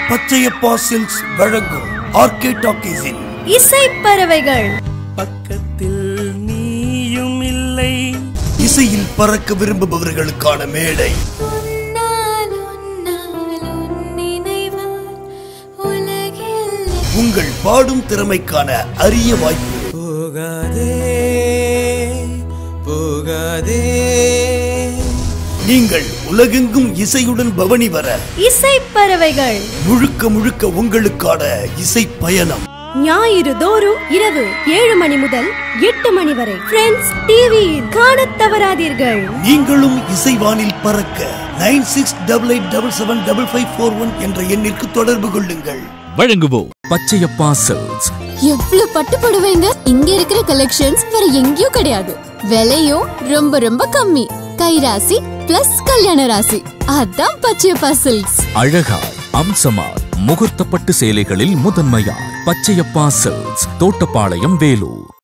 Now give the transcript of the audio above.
பச்சையப்பா silks வழங்கும் RK டாக்கீஸின் இசை பறவைகள் பக்கத்தில் நீயும் இல்லை இசையில் பறக்க விரும்புபவர்களுக்கான மேடை உன்னால், உன்னால், உன் நினைவால் உலகில் உங்கள் பாடும் திறமைக்கான அரிய வாய்ப்பு போகாதே போகாதே நீங்கள் உலகெங்கும் இசையுடன் பவனி வர இசை பறவைகள் முழுக்க முழுக்க உங்களுக்கான இசை பயணம் ஞாயிறு தோறும் இரவு ஏழு மணி முதல் எட்டு மணி வரை ஃப்ரெண்ட்ஸ் டிவியில் காணத் தவறாதீர்கள் நீங்களும் இசைவானில் பறக்க nine six double eight double seven double five four one என்ற எண்ணிற்கு தொடர்பு கொள்ளுங்கள் வழங்குவோம் பச்சையப்பா சில்க்ஸ் எவ்வளவு பட்டு புடவைங்க இங்க இருக்கிற கலெக்ஷன்ஸ் வேற எங்கேயும் கிடையாது விலையும் ரொம்ப ரொம்ப கம்மி கைராசி பிளஸ் கல்யாண ராசி அதான் பச்சையப்பா சில்க்ஸ் அழகாய் அம்சமாய் முகூர்த்தப்பட்டு சேலைகளில் முதன்மையாய் பச்சையப்பா சில்க்ஸ் தோட்டப்பாளையம் வேலூர்